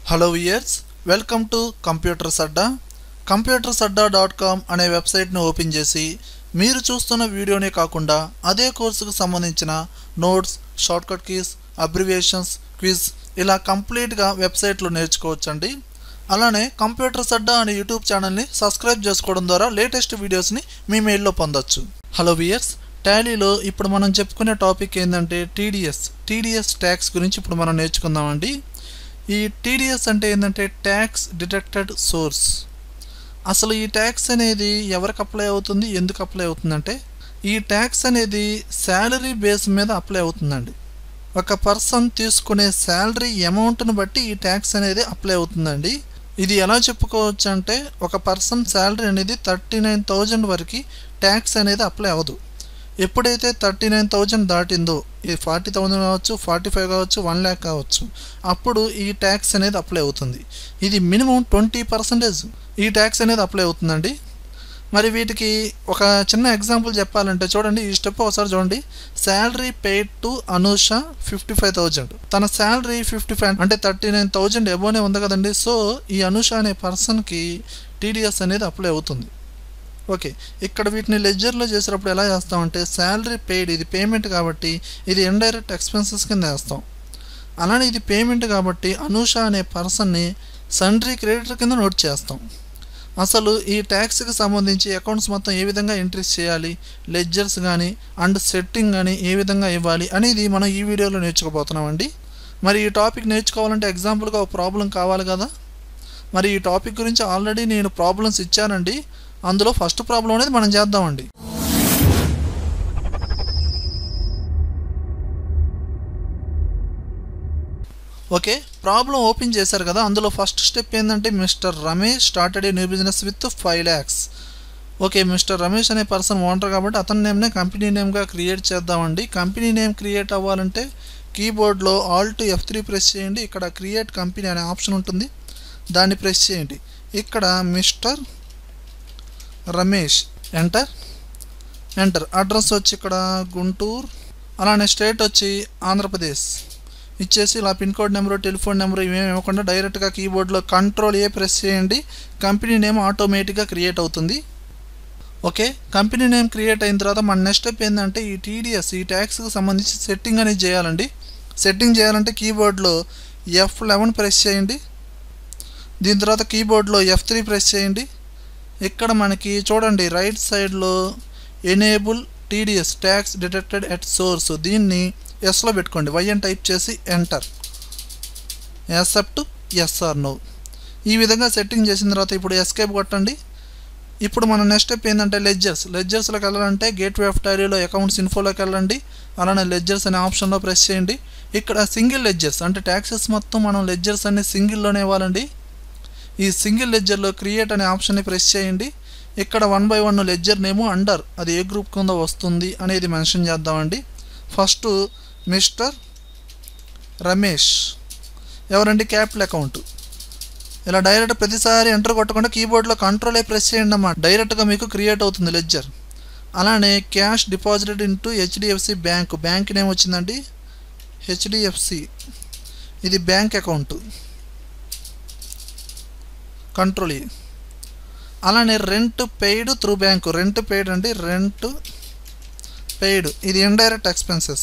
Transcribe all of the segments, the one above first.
hello years welcome to computers Adda computers Adda dot com అనే వెబ్సైట్ను open చేసి మీరు చూస్తున్న వీడియోనే కాకుండా అదే కోర్సుకు సంబంధించిన notes shortcut keys abbreviations quiz ఇలా కంప్లీట్గా వెబ్సైట్లో నేర్చుకోవచ్చండి అలానే కంప్యూటర్స్ అడ్డా అనే యూట్యూబ్ ఛానల్ని సబ్స్క్రైబ్ చేసుకోవడం ద్వారా లేటెస్ట్ వీడియోస్ని మీ మెయిల్లో పొందొచ్చు హలో వియర్స్ టాలీలో ఇప్పుడు మనం చెప్పుకునే టాపిక్ ఏంటంటే టీడీఎస్ టీడీఎస్ ట్యాక్స్ గురించి ఇప్పుడు మనం నేర్చుకుందామండి ఈ టీడీఎస్ అంటే ఏంటంటే ట్యాక్స్ డిటెక్టెడ్ సోర్స్ అసలు ఈ ట్యాక్స్ అనేది ఎవరికి అప్లై అవుతుంది ఎందుకు అప్లై అవుతుందంటే ఈ ట్యాక్స్ అనేది శాలరీ బేస్ మీద అప్లై అవుతుందండి ఒక పర్సన్ తీసుకునే శాలరీ అమౌంట్ని బట్టి ఈ ట్యాక్స్ అనేది అప్లై అవుతుందండి ఇది ఎలా చెప్పుకోవచ్చు అంటే ఒక పర్సన్ శాలరీ అనేది థర్టీ నైన్ థౌజండ్ వరకు ట్యాక్స్ అనేది అప్లై అవ్వదు ఎప్పుడైతే థర్టీ నైన్ థౌజండ్ దాటిందో ఇది ఫార్టీ థౌజండ్ కావచ్చు ఫార్టీ ఫైవ్ కావచ్చు వన్ ల్యాక్ కావచ్చు అప్పుడు ఈ ట్యాక్స్ అనేది అప్లై అవుతుంది ఇది మినిమం ట్వంటీ పర్సెంటేజ్ ఈ ట్యాక్స్ అనేది అప్లై అవుతుందండి మరి వీటికి ఒక చిన్న ఎగ్జాంపుల్ చెప్పాలంటే చూడండి ఈ స్టెప్ ఒకసారి చూడండి salary paid to Anusha fifty five thousand తన శాలరీ ఫిఫ్టీ ఫైవ్ అంటే థర్టీ నైన్ థౌజండ్ ఎబోనే ఉంది కదండి సో ఈ అనూష అనే పర్సన్కి టీడీఎస్ అనేది అప్లై అవుతుంది ఓకే ఇక్కడ వీటిని లెడ్జర్లో చేసేటప్పుడు ఎలా చేస్తామంటే శాలరీ పెయిడ్ ఇది పేమెంట్ కాబట్టి ఇది ఇండైరెక్ట్ ఎక్స్పెన్సెస్ కింద వేస్తాం అలానే ఇది పేమెంట్ కాబట్టి అనూష అనే పర్సన్ని సండ్రీ క్రెడిటర్ కింద నోట్ చేస్తాం అసలు ఈ ట్యాక్స్కి సంబంధించి అకౌంట్స్ మొత్తం ఏ విధంగా ఎంట్రీస్ చేయాలి లెడ్జర్స్ కానీ అండ్ సెట్టింగ్ కానీ ఏ విధంగా ఇవ్వాలి అనేది మనం ఈ వీడియోలో నేర్చుకోబోతున్నామండి మరి ఈ టాపిక్ నేర్చుకోవాలంటే ఎగ్జాంపుల్గా ఒక ప్రాబ్లం కావాలి కదా మరి ఈ టాపిక్ గురించి ఆల్రెడీ నేను ప్రాబ్లమ్స్ ఇచ్చానండి అందులో ఫస్ట్ ప్రాబ్లం అనేది మనం చేద్దామండి ఓకే ప్రాబ్లం ఓపెన్ చేశారు కదా అందులో ఫస్ట్ స్టెప్ ఏంటంటే mister Ramesh started a new business with five lakhs okay mister Ramesh అనే పర్సన్ ఓనర్ కాబట్టి అతని నేమ్నే కంపెనీ నేమ్గా క్రియేట్ చేద్దామండి కంపెనీ నేమ్ క్రియేట్ అవ్వాలంటే కీబోర్డ్లో alt F three press చేయండి ఇక్కడ క్రియేట్ కంపెనీ అనే ఆప్షన్ ఉంటుంది దాన్ని ప్రెస్ చేయండి ఇక్కడ mister Ramesh enter enter address వచ్చి ఇక్కడ గుంటూరు అలానే స్టేట్ వచ్చి ఆంధ్రప్రదేశ్ ఇచ్చేసి ఇలా pin code number telephone number ఇవేమి ఇవ్వకుండా డైరెక్ట్గా కీబోర్డ్లో కంట్రోల్ ఏ ప్రెస్ చేయండి కంపెనీ నేమ్ ఆటోమేటిక్గా క్రియేట్ అవుతుంది ఓకే కంపెనీ నేమ్ క్రియేట్ అయిన తర్వాత మన నెక్స్ట్ స్టెప్ ఏంటంటే ఈ టీడీఎస్ ఈ ట్యాక్స్కి సంబంధించి సెట్టింగ్ అనేది చేయాలండి సెట్టింగ్ చేయాలంటే కీబోర్డ్లో ఎఫ్ లెవెన్ ప్రెస్ చేయండి దీని తర్వాత కీబోర్డ్లో ఎఫ్ త్రీ ప్రెస్ చేయండి ఇక్కడ మనకి చూడండి రైట్ సైడ్లో enable TDS tax detected at source దీన్ని ఎస్లో పెట్టుకోండి వై అని టైప్ చేసి ఎంటర్ యాక్సెప్ట్ ఎస్ఆర్ నో ఈ విధంగా సెట్టింగ్ చేసిన తర్వాత ఇప్పుడు ఎస్కేప్ కొట్టండి ఇప్పుడు మన నెక్స్ట్ స్టెప్ ఏంటంటే లెడ్జర్స్ లెడ్జర్స్లోకి వెళ్ళాలంటే గేట్వే ఆఫ్ టాలీలో అకౌంట్స్ ఇన్ఫోలోకి వెళ్ళండి అలానే లెడ్జర్స్ అనే ఆప్షన్లో ప్రెస్ చేయండి ఇక్కడ సింగిల్ లెడ్జర్స్ అంటే ట్యాక్సెస్ మొత్తం మనం లెడ్జర్స్ అన్ని సింగిల్లోనే ఇవ్వాలండి ఈ సింగిల్ లెడ్జర్లో క్రియేట్ అనే ఆప్షన్ని ప్రెస్ చేయండి ఇక్కడ వన్ బై వన్ లెడ్జర్ నేమో అండర్ అది ఏ గ్రూప్ కింద వస్తుంది అనేది మెన్షన్ చేద్దామండి ఫస్ట్ మిస్టర్ రమేష్ ఎవరండి క్యాపిటల్ అకౌంట్ ఇలా డైరెక్ట్ ప్రతిసారి ఎంటర్ కొట్టకుండా కీబోర్డ్లో కంట్రోల్ ఏ ప్రెస్ చేయండి అన్నమాట డైరెక్ట్గా మీకు క్రియేట్ అవుతుంది లెడ్జర్ అలానే cash deposited into HDFC bank bank name వచ్చిందండి హెచ్డిఎఫ్సి ఇది బ్యాంక్ అకౌంట్ కంట్రోల్ ఈ అలానే rent paid through bank rent paid అండి రెంట్ పెయిడ్ ఇది ఇండైరెక్ట్ ఎక్స్పెన్సెస్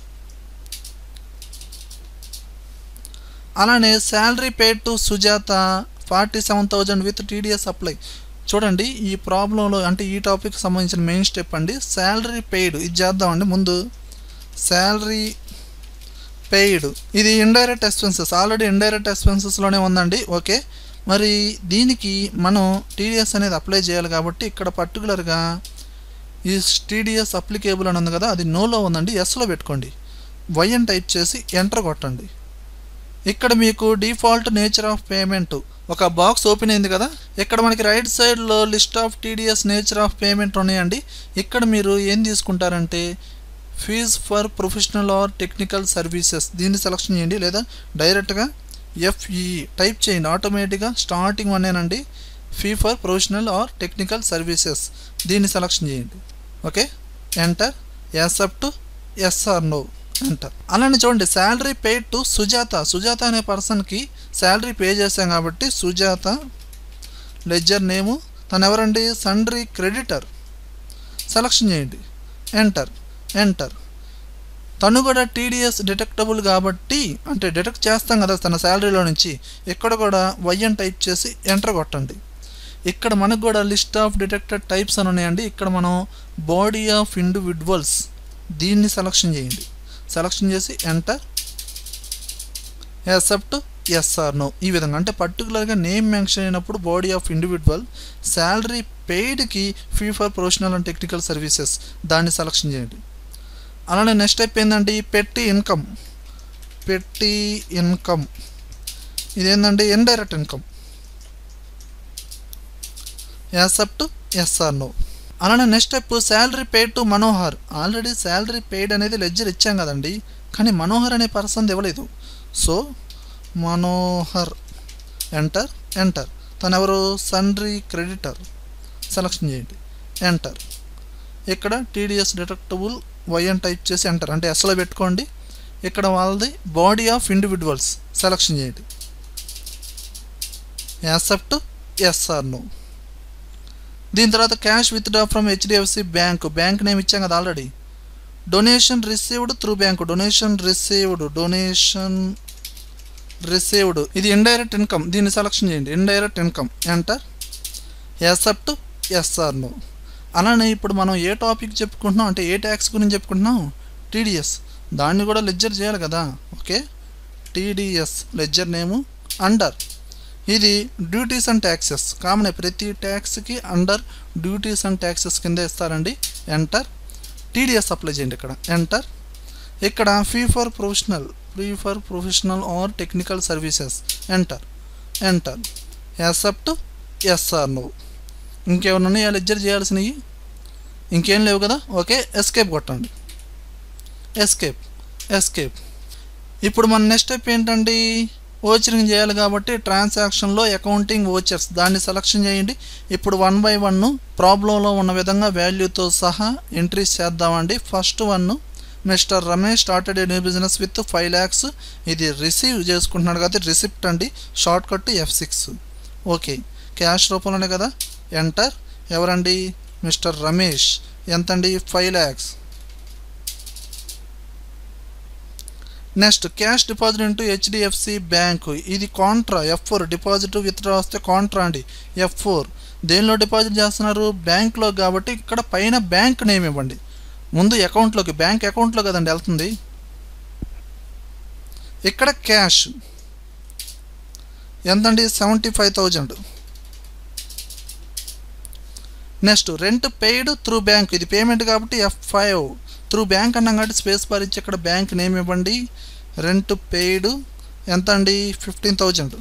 అలానే salary paid to Sujatha forty seven thousand with TDS apply చూడండి ఈ ప్రాబ్లంలో అంటే ఈ టాపిక్ సంబంధించిన మెయిన్ స్టెప్ అండి శాలరీ పెయిడ్ ఇది చేద్దామండి ముందు శాలరీ పెయిడ్ ఇది ఇండైరెక్ట్ ఎక్స్పెన్సెస్ ఆల్రెడీ ఇండైరెక్ట్ ఎక్స్పెన్సెస్లోనే ఉందండి ఓకే మరి దీనికి మనం టీడీఎస్ అనేది అప్లై చేయాలి కాబట్టి ఇక్కడ పర్టికులర్గా ఈ టీడీఎస్ అప్లికేబుల్ అని ఉంది కదా అది నోలో ఉందండి ఎస్లో పెట్టుకోండి వై అని టైప్ చేసి ఎంటర్ కొట్టండి ఇక్కడ మీకు డిఫాల్ట్ నేచర్ ఆఫ్ పేమెంట్ ఒక బాక్స్ ఓపెన్ అయింది కదా ఇక్కడ మనకి రైట్ సైడ్లో list of TDS nature of payment ఉన్నాయండి ఇక్కడ మీరు ఏం తీసుకుంటారంటే fees for professional or technical services దీన్ని సెలెక్షన్ చేయండి లేదా డైరెక్ట్గా ఎఫ్ఈ టైప్ చేయండి ఆటోమేటిక్గా స్టార్టింగ్ వన్నేనండి fee for professional or technical services దీన్ని సెలెక్షన్ చేయండి okay enter accept yes or no enter అలానే చూడండి salary paid to Sujatha Sujatha అనే పర్సన్కి శాలరీ పే చేశాం కాబట్టి సుజాత లెడ్జర్ నేము తను ఎవరండి సండ్రీ క్రెడిటర్ సెలక్షన్ చేయండి ఎంటర్ ఎంటర్ తను కూడా టీడీఎస్ డిటెక్టబుల్ కాబట్టి అంటే డిటెక్ట్ చేస్తాం కదా తన శాలరీలో నుంచి ఇక్కడ కూడా వైఎన్ టైప్ చేసి ఎంటర్ కొట్టండి ఇక్కడ మనకు కూడా లిస్ట్ ఆఫ్ డిటెక్టెడ్ టైప్స్ అని ఉన్నాయండి ఇక్కడ మనం బాడీ ఆఫ్ ఇండివిజువల్స్ దీన్ని సెలక్షన్ చేయండి సెలక్షన్ చేసి ఎంటర్ యాక్సెప్ట్ ఎస్ఆర్ నో ఈ విధంగా అంటే పర్టికులర్గా నేమ్ మెన్షన్ అయినప్పుడు బాడీ ఆఫ్ ఇండివిజువల్ శాలరీ పెయిడ్కి fee for professional and technical services దాన్ని సెలక్షన్ చేయండి అలానే నెక్స్ట్ స్టెప్ ఏంటంటే ఈ పెట్టి ఇన్కమ్ పెట్టి ఇన్కమ్ ఇదేంటంటే indirect income accept yes or no అలానే next step salary paid to Manohar already salary paid అనేది లెడ్జర్ ఇచ్చాం కదండి కానీ మనోహర్ అనే పర్సన్ ఇవ్వలేదు సో మనోహర్ ఎంటర్ ఎంటర్ తను ఎవరు సండ్రీ క్రెడిటర్ సెలక్షన్ చేయండి ఎంటర్ ఇక్కడ టీడీఎస్ డిటెక్టబుల్ వైఎన్ టైప్ చేసి ఎంటర్ అంటే ఎస్లో పెట్టుకోండి ఇక్కడ వాళ్ళది బాడీ ఆఫ్ ఇండివిజువల్స్ సెలక్షన్ చేయండి యాక్సెప్ట్ ఎస్ఆర్ నో దీని తర్వాత cash withdraw from HDFC bank bank name ఇచ్చాం కదా already donation received through bank donation received donation received ఇది ఇండైరెక్ట్ ఇన్కమ్ దీన్ని సెలక్షన్ చేయండి indirect income enter accept yes or no అలానే ఇప్పుడు మనం ఏ టాపిక్ చెప్పుకుంటున్నాం అంటే ఏ ట్యాక్స్ గురించి చెప్పుకుంటున్నాం టీడీఎస్ దాన్ని కూడా లెడ్జర్ చేయాలి కదా okay TDS ledger name under ఇది డ్యూటీస్ అండ్ ట్యాక్సెస్ కామన్ ప్రతి ట్యాక్స్కి అండర్ డ్యూటీస్ అండ్ ట్యాక్సెస్ కింద ఇస్తారండి ఎంటర్ టీడీఎస్ అప్లై చేయండి ఇక్కడ ఎంటర్ ఇక్కడ fee for professional fee for professional or technical services enter enter accept yes or no ఇంకేమైనా ఉన్నాయా లెడ్జర్ చేయాల్సినవి ఇంకేం లేవు కదా ఓకే ఎస్కేప్ కొట్టండి ఎస్కేప్ ఎస్కేప్ ఇప్పుడు మన నెక్స్ట్ స్టెప్ ఏంటండి ఓచరింగ్ చేయాలి కాబట్టి ట్రాన్సాక్షన్లో అకౌంటింగ్ ఓచర్స్ దాన్ని సెలక్షన్ చేయండి ఇప్పుడు వన్ బై వన్ ప్రాబ్లంలో ఉన్న విధంగా వాల్యూతో సహా ఎంట్రీస్ చేద్దామండి first one Mister Ramesh started a new business with five lakhs ఇది రిసీవ్ చేసుకుంటున్నాడు కాబట్టి రిసిప్ట్ అండి short cut F six okay cash రూపంలోనే కదా ఎంటర్ ఎవరండి మిస్టర్ రమేష్ ఎంతండి five lakhs next cash deposit into HDFC bank ఇది contra F four deposit withdraw వస్తే కాంట్రా అండి ఎఫ్ ఫోర్ దేనిలో డిపాజిట్ చేస్తున్నారు బ్యాంక్లో కాబట్టి ఇక్కడ పైన బ్యాంక్ నేమ్ ఇవ్వండి ముందు అకౌంట్లోకి బ్యాంక్ అకౌంట్లో కదండి వెళ్తుంది ఇక్కడ క్యాష్ ఎంతండి seventy five thousand next rent paid through bank ఇది పేమెంట్ కాబట్టి ఎఫ్ ఫైవ్ త్రూ బ్యాంక్ అన్నాం కాబట్టి స్పేస్ బార్ ఇచ్చి ఇక్కడ బ్యాంక్ నేమ్ ఇవ్వండి రెంట్ పెయిడ్ ఎంత అండి ఫిఫ్టీన్ థౌజండ్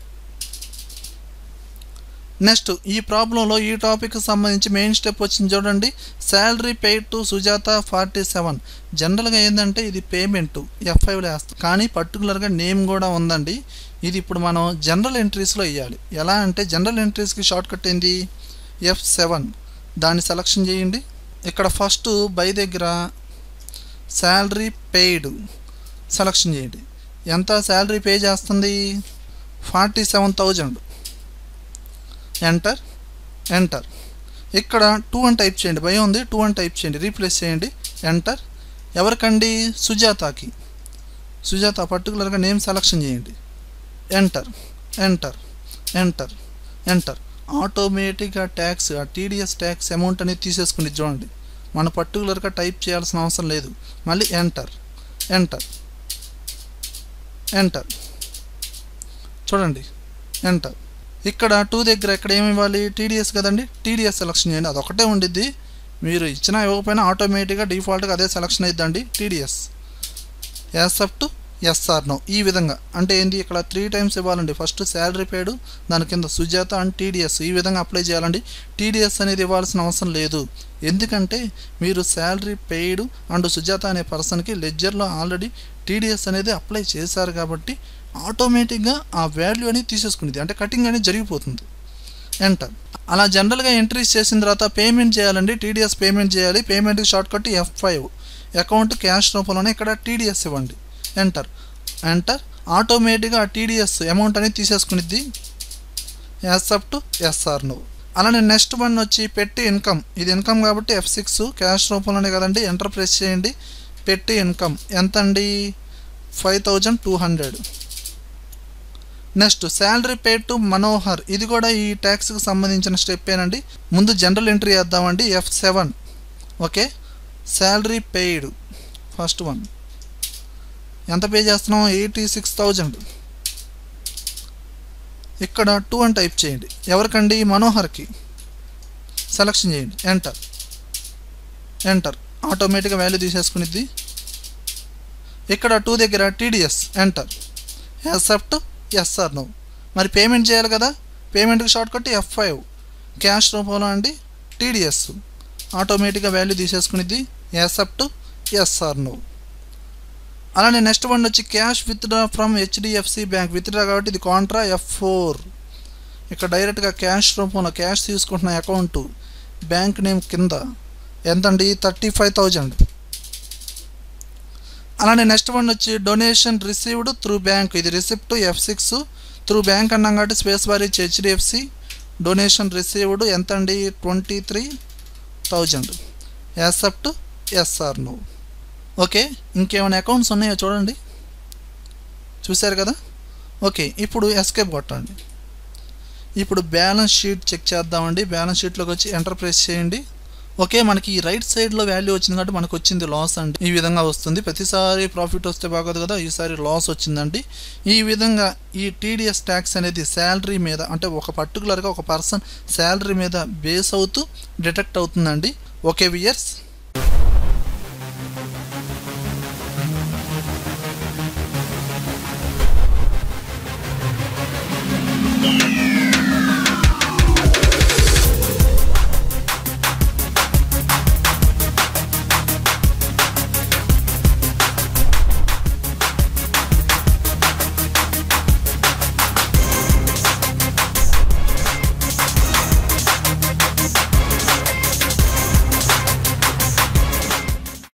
నెక్స్ట్ ఈ ప్రాబ్లంలో ఈ టాపిక్ సంబంధించి మెయిన్ స్టెప్ వచ్చింది చూడండి salary paid to Sujatha forty seven జనరల్గా ఏంటంటే ఇది పేమెంట్ ఎఫ్ ఫైవ్లో వేస్తాం కానీ పర్టికులర్గా నేమ్ కూడా ఉందండి ఇది ఇప్పుడు మనం జనరల్ ఎంట్రీస్లో వేయాలి ఎలా అంటే జనరల్ ఎంట్రీస్కి షార్ట్ కట్ ఏంది ఎఫ్ సెవెన్ దాన్ని సెలక్షన్ చేయండి ఇక్కడ ఫస్ట్ బై దగ్గర శాలరీ పెయిడ్ సెలక్షన్ చేయండి ఎంత శాలరీ పే చేస్తుంది forty seven thousand enter enter ఇక్కడ టూ అని టైప్ చేయండి భయం ఉంది టూ అని టైప్ చేయండి రీప్లేస్ చేయండి ఎంటర్ ఎవరికండి సుజాతకి సుజాత పర్టికులర్గా నేమ్ సెలక్షన్ చేయండి ఎంటర్ ఎంటర్ ఎంటర్ ఎంటర్ ఆటోమేటిక్గా ట్యాక్స్ ఆ టీడీఎస్ ట్యాక్స్ అమౌంట్ అనేది తీసేసుకుని చూడండి మన పర్టికులర్గా టైప్ చేయాల్సిన అవసరం లేదు మళ్ళీ ఎంటర్ ఎంటర్ ఎంటర్ చూడండి ఎంటర్ ఇక్కడ టూ దగ్గర ఎక్కడ ఏమి ఇవ్వాలి టీడీఎస్ కదండి టీడీఎస్ సెలక్షన్ చేయండి అదొకటే ఉండిద్ది మీరు ఇచ్చినా ఇవ్వకపోయినా ఆటోమేటిక్గా డిఫాల్ట్గా అదే సెలక్షన్ అయిద్దండి టీడీఎస్ యాక్సెప్ట్ ఎస్ఆర్ నో ఈ విధంగా అంటే ఏంటి ఇక్కడ త్రీ టైమ్స్ ఇవ్వాలండి ఫస్ట్ శాలరీ పేడు దాని కింద సుజాత అండ్ టీడీఎస్ ఈ విధంగా అప్లై చేయాలండి టీడీఎస్ అనేది ఇవ్వాల్సిన అవసరం లేదు ఎందుకంటే మీరు శాలరీ పెయిడ్ అండ్ సుజాత అనే పర్సన్కి లెడ్జర్లో ఆల్రెడీ టీడీఎస్ అనేది అప్లై చేశారు కాబట్టి ఆటోమేటిక్గా ఆ వాల్యూ అనేది తీసేసుకునేది అంటే కటింగ్ అనేది జరిగిపోతుంది ఎంటర్ అలా జనరల్గా ఎంట్రీస్ చేసిన తర్వాత పేమెంట్ చేయాలండి టీడీఎస్ పేమెంట్ చేయాలి పేమెంట్కి short cut F five account cash రూపంలోనే ఇక్కడ టీడీఎస్ ఇవ్వండి ఎంటర్ ఎంటర్ ఆటోమేటిక్గా టీడీఎస్ అమౌంట్ అనేది తీసేసుకునిద్ది యాక్సెప్ట్ టు ఎస్ఆర్ నువ్వు అలానే నెక్స్ట్ వన్ వచ్చి పెట్టి ఇన్కమ్ ఇది ఇన్కమ్ కాబట్టి ఎఫ్ సిక్స్ క్యాష్ రూపంలోనే కదండి ఎంటర్ ప్రెస్ చేయండి పెట్టి ఇన్కమ్ ఎంత అండి five thousand two hundred next salary paid to Manohar ఇది కూడా ఈ ట్యాక్స్కి సంబంధించిన స్టెప్ ఏనండి ముందు జనరల్ ఎంట్రీ చేద్దామండి F seven okay salary paid first one ఎంత పే చేస్తున్నాం ఎయిటీ సిక్స్ థౌజండ్ ఇక్కడ టూ అని టైప్ చేయండి ఎవరికండి మనోహర్కి సెలక్షన్ చేయండి ఎంటర్ ఎంటర్ ఆటోమేటిక్గా వాల్యూ తీసేసుకునిద్ది ఇక్కడ టూ దగ్గర TDS enter accept yes or no మరి పేమెంట్ చేయాలి కదా పేమెంట్కి short cut F five cash రూపంలో అండి టీడీఎస్ ఆటోమేటిక్గా వాల్యూ తీసేసుకునిద్ది యాక్సెప్ట్ ఎస్ఆర్ నో అలానే నెక్స్ట్ వన్ వచ్చి cash withdraw from HDFC bank withdraw కాబట్టి ఇది కాంట్రా ఎఫ్ ఫోర్ ఇక్కడ డైరెక్ట్గా క్యాష్ రూపంలో క్యాష్ తీసుకుంటున్న అకౌంట్ బ్యాంక్ నేమ్ కింద ఎంతండి థర్టీ ఫైవ్ థౌజండ్ అలానే నెక్స్ట్ వన్ వచ్చి డొనేషన్ రిసీవ్డ్ త్రూ బ్యాంక్ ఇది receipt F six through bank అన్నాం కాబట్టి స్పేస్ బార్ ఇచ్చి హెచ్డిఎఫ్సి డొనేషన్ రిసీవ్డ్ ఎంత అండి twenty three thousand accept yes or no okay ఇంకేమైనా అకౌంట్స్ ఉన్నాయో చూడండి చూశారు కదా ఓకే ఇప్పుడు ఎస్కేప్ కొట్టండి ఇప్పుడు బ్యాలెన్స్ షీట్ చెక్ చేద్దామండి బ్యాలెన్స్ షీట్లోకి వచ్చి ఎంటర్ ప్రెస్ చేయండి ఓకే మనకి ఈ రైట్ సైడ్లో వాల్యూ వచ్చింది కాబట్టి మనకు వచ్చింది లాస్ అండి ఈ విధంగా వస్తుంది ప్రతిసారి ప్రాఫిట్ వస్తే బాగోదు కదా ఈసారి లాస్ వచ్చిందండి ఈ విధంగా ఈ టీడీఎస్ ట్యాక్స్ అనేది శాలరీ మీద అంటే ఒక పర్టికులర్గా ఒక పర్సన్ శాలరీ మీద బేస్ అవుతూ డిటెక్ట్ అవుతుందండి ఓకే వియర్స్